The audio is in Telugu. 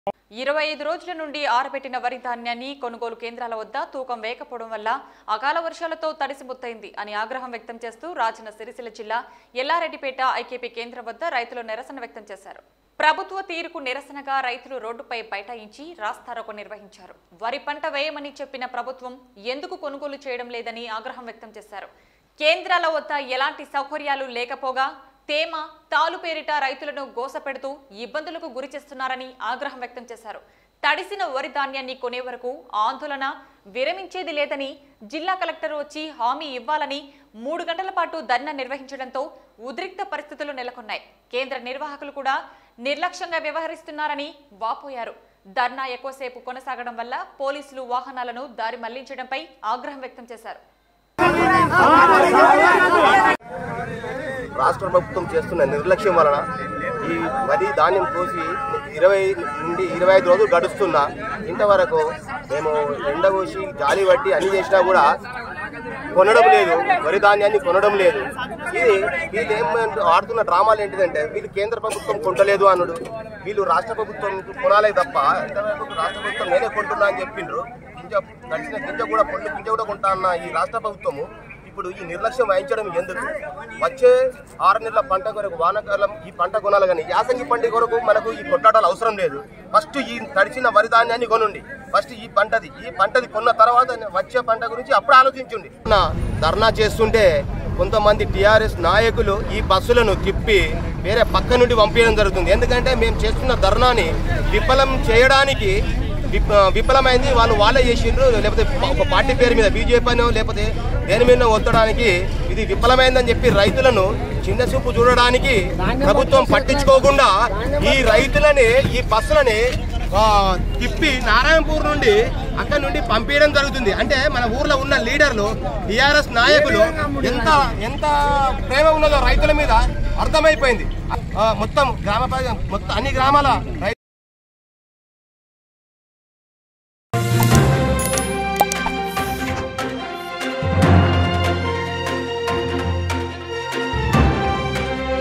ఇరవై ఐదు రోజుల నుండి ఆరబెట్టిన వరి ధాన్యాన్ని కొనుగోలు కేంద్రాల వద్ద తూకం వేయకపోవడం వల్ల అకాల వర్షాలతో తడిసిముత్తైంది అని ఆగ్రహం వ్యక్తం చేస్తూ రాజన్న సిరిసిల్ల జిల్లా ఎల్లారెడ్డిపేట ఐకేపీ కేంద్రం వద్ద రైతులు నిరసన వ్యక్తం చేశారు ప్రభుత్వ తీరుకు నిరసనగా రైతులు రోడ్డుపై బైఠాయించి రాస్తారోకో నిర్వహించారు వరి పంట వేయమని చెప్పిన ప్రభుత్వం ఎందుకు కొనుగోలు చేయడం లేదని ఆగ్రహం వ్యక్తం చేశారు కేంద్రాల వద్ద ఎలాంటి సౌకర్యాలు లేకపోగా తేమ తాలు పేరిట రైతులను గోసపెడుతూ ఇబ్బందులకు గురి చేస్తున్నారని ఆగ్రహం వ్యక్తం చేశారు తడిసిన వరి ధాన్యాన్ని కొనే వరకు ఆందోళన విరమించేది లేదని జిల్లా కలెక్టర్ వచ్చి హామీ ఇవ్వాలని మూడు గంటల పాటు ధర్నా నిర్వహించడంతో ఉద్రిక్త పరిస్థితులు నెలకొన్నాయి కేంద్ర నిర్వాహకులు కూడా నిర్లక్ష్యంగా వ్యవహరిస్తున్నారని వాపోయారు ధర్నా ఎక్కువసేపు కొనసాగడం వల్ల పోలీసులు వాహనాలను దారి మళ్లించడంపై ఆగ్రహం వ్యక్తం చేశారు రాష్ట్ర ప్రభుత్వం చేస్తున్న నిర్లక్ష్యం వలన ఈ వరి ధాన్యం కోసి ఇరవై నుండి ఇరవై ఐదు రోజులు గడుస్తున్నా ఇంతవరకు మేము ఎండ కోసి జాలి పట్టి అన్ని చేసినా కూడా కొనడం లేదు వరి ధాన్యాన్ని కొనడం లేదు ఇది వీళ్ళు ఏం ఆడుతున్న డ్రామాలు ఏంటిదంటే వీళ్ళు కేంద్ర ప్రభుత్వం కొంటలేదు అనుడు వీళ్ళు రాష్ట్ర ప్రభుత్వం కొనాలే తప్ప ఇంతవరకు రాష్ట్ర ప్రభుత్వం నేనే కొంటున్నా అని చెప్పిండ్రు గింజ తడిసిన గింజ కూడా పొల్లు గింజ కూడా కొంటా అన్న ఈ రాష్ట్ర ప్రభుత్వము ఇప్పుడు ఈ నిర్లక్ష్యం వహించడం ఎందుకు వచ్చే ఆరు నెలల పంట కొరకు వానాకాలం ఈ పంట కొనాలి కానీ యాసంగి పంట కొరకు మనకు ఈ కొట్లాటాలు అవసరం లేదు ఫస్ట్ ఈ తడిచిన వరి ధాన్యాన్ని కొనుండి ఫస్ట్ ఈ పంటది ఈ పంటది కొన్న తర్వాత వచ్చే పంట గురించి అప్పుడు ఆలోచించండి నా ధర్నా చేస్తుంటే కొంతమంది టీఆర్ఎస్ నాయకులు ఈ బస్సులను తిప్పి వేరే పక్క నుండి పంపించడం జరుగుతుంది ఎందుకంటే మేము చేస్తున్న ధర్నాని విఫలం చేయడానికి విప్- విఫలమైంది వాళ్ళు వాళ్ళే చేసిండ్రు లేకపోతే ఒక పార్టీ పేరు మీద బీజేపీ అనో లేకపోతే దేని మీద ఒత్తడానికి ఇది విఫలమైందని చెప్పి రైతులను చిన్న చూపు చూడడానికి ప్రభుత్వం పట్టించుకోకుండా ఈ రైతులని ఈ బస్సులని ఆ, తిప్పి నారాయణపూర్ నుండి అక్కడ నుండి పంపించడం జరుగుతుంది అంటే మన ఊర్లో ఉన్న లీడర్లు టిఆర్ఎస్ నాయకులు ఎంత ఎంత ప్రేమ ఉన్నదో రైతుల మీద అర్థమైపోయింది ఆ, మొత్తం గ్రామ ప్రజ- మొత్తం అన్ని గ్రామాల రై-